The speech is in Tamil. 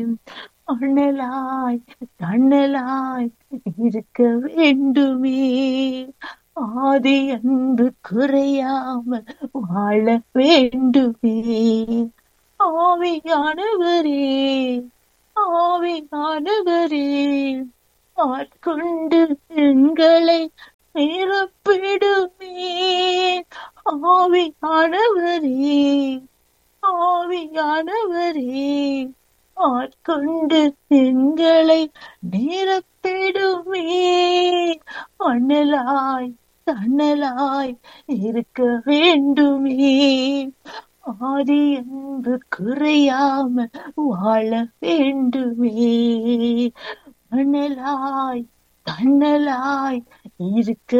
அண்ணலாய் தண்ணலாய் இருக்க வேண்டுமே ஆதி அன்பு குறையாமல் வாழ வேண்டுமே ஆவியானவரே ஆவியானவரே ஆட்கொண்டு எங்களை நிரப்பிடுமே ஆவியானவரே ஆவியானவரே ஆட்கொண்டு எங்களை நிரப்பிடுமே அண்ணலாய் தன்னலாய் இருக்க வேண்டுமே ஆதி அன்பு குறையாம வாழ வேண்டுமே அண்ணலாய் தன்னலாய் இருக்க